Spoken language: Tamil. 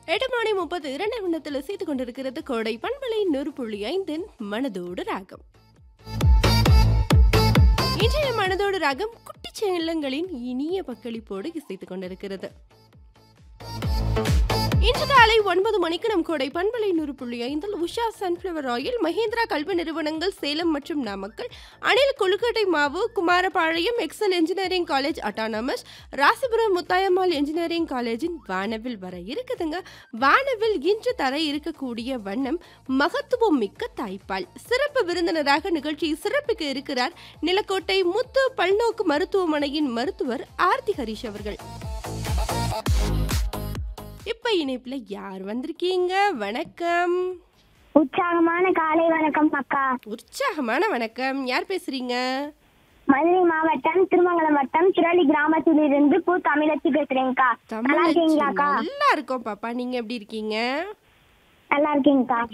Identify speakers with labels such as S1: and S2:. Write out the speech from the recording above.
S1: எட்டு மணி முப்பது இரண்டு நிமிடத்தில் செய்து கொண்டிருக்கிறது கோடை பண்பலை நூறு புள்ளி ஐந்தின் மனதோடு ராகம் இன்றைய மனதோடு ராகம் குட்டி செல்லங்களின் இனிய பங்களிப்போடு இசைத்துக் கொண்டிருக்கிறது இன்று காலை ஒன்பது மணிக்கு நம் கோடை பண்பலை நூறு புள்ளி ஐந்தில் உஷா சன்ஃப்ளவர் ஆயில் மஹேந்திரா கல்வி நிறுவனங்கள் சேலம் மற்றும் நாமக்கல் அணில் கொழுக்கட்டை மாவு Kumarapalayam Excel engineering college autonomous Rasipuram Muthayammal engineering காலேஜின் வானவில் வர இருக்குதுங்க வானவில் இன்று தர இருக்கக்கூடிய வண்ணம் மகத்துவம் மிக்க தாய்ப்பால் சிறப்பு விருந்தினராக நிகழ்ச்சி சிறப்பிக்க இருக்கிறார் நிலக்கோட்டை முத்து பல்நோக்கு மருத்துவமனையின் மருத்துவர் ஆர்த்தி ஹரிஷ் அவர்கள் இப்ப இணைப்புல யார் வந்திருக்கீங்க வணக்கம்
S2: உற்சாகமான காலை வணக்கம் அக்கா
S1: உற்சாகமான வணக்கம் யார் பேசுறீங்க
S2: மதுரை மாவட்டம் திருமங்கலம் வட்டம் சுரளி கிராமத்திலிருந்து பூ தமிழச்சி பேசுறேங்கக்கா நல்லா
S1: தமிழச்சி
S2: இருக்கீங்களாக்கா
S1: நல்லா இருக்கோம் பாப்பா நீங்க எப்படி இருக்கீங்க
S2: நல்லா இருக்கீங்கக்கா